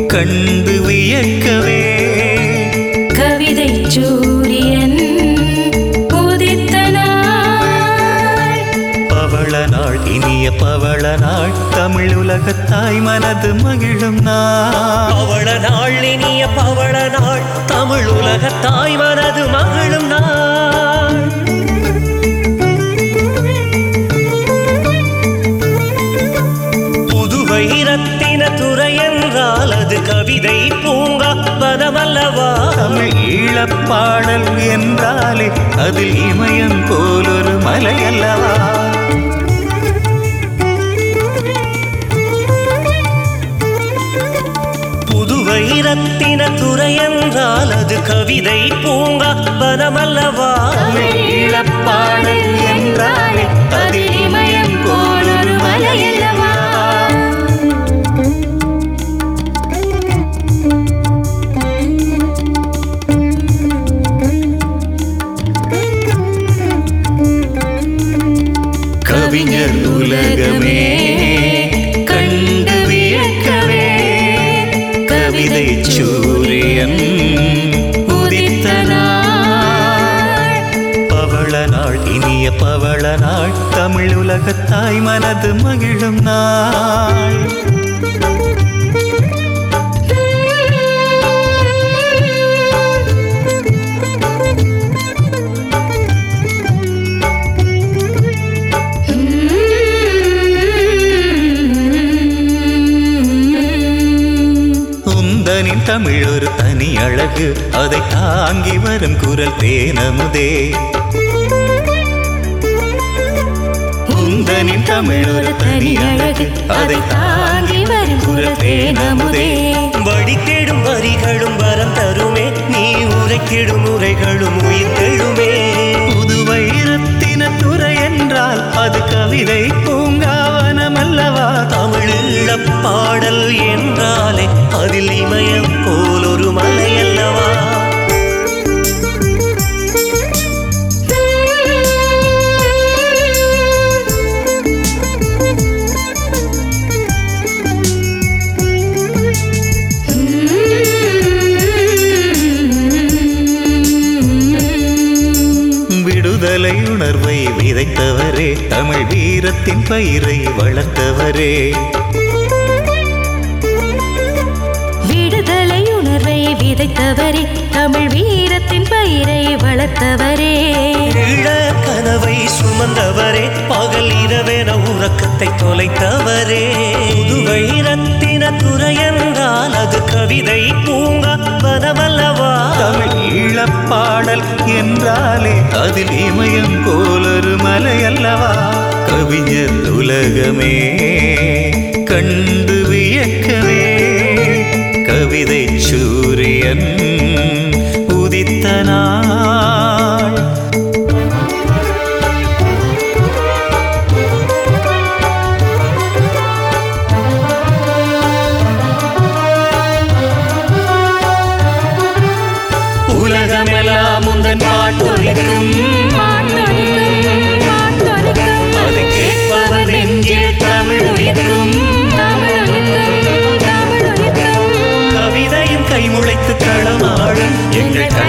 கண்டு வியக்கவே கவிதை சூரியன் உதித்த நாள் பவள நாள் இனிய பவள நாள் தமிழ் உலகத்தாய் மனது மகிழும் நாள் பவள நாள் இனிய பவள நாள் தமிழ் உலக தாய் மனது மகளும் நாள் புதுவை ரத்தின துறை என்றால் அது கவிதை பூங்கா வனமல்லவா தமிழ் ஈழப்பாடல் என்றாலே அதில் இமயம் போலொரு மலை அல்லவா புதுவை ரத்தின துறை என்றால் அது கவிதை பூங்கா வனமல்லவா தமிழ் ஈழப்பாடல் என்றாலே அதில் இமயம் போலொரு மலை அல்லவா கவிஞர் உலகமே கண்டு வியக்கவே கவிதை சூரியன் உதித்த நாள் பவள நாள் இனிய பவள நாள் தமிழ் உலகத்தாய் மனது மகிழும் நாள் உந்தனின் தமிழ் ஒரு தனி அழகு அதை தாங்கி வரும் குரல் தேனமுதே உந்தனின் தமிழ் ஒரு தனி அழகு அதை தாங்கி வரும் குரல் தேனமுதே வடித்தேடும் வரிகளும் வரம் தருமே நீ உரைக்கிடும் உரைகளும் உயிர் தெழுமே புதுவை ரத்தின துறை என்றால் அது கவிதை பூங்காவனம் அல்லவா தமிழீழப் பாடல் என்றாலே அதில் இமயம் போல் ஒரு மலை அல்லவா விடுதலை உணர்வை விதைத்தவரே தமிழ் வீரத்தின் பயிரை வளர்த்தவரே விடுதலை உணர்வை விதைத்தவரே தமிழ் வீரத்தின் பயிரை வளர்த்தவரே ஈழ கனவை சுமந்தவரே பகல் இரவென உறக்கத்தை தொலைத்தவரே புதுவை ரத்தின துறை என்றால் அது கவிதை பூங்கா வனமல்லவா தமிழ் ஈழப்பாடல் என்றாலே அதில் இமயம் போலொரு மலை அல்லவா கவிஞர் உலகமே கண்டு வியக்கவே கவிதை சூரியன் உதித்த நாள் உலகமெல்லாம் உந்தன் பாட்டொலிக்கும் அதை கேட்பவர் நெஞ்சில் தமிழ் உயிர்க்கும் கவிதையும் கைமுளைத்து களமாடும் எங்கள் கண்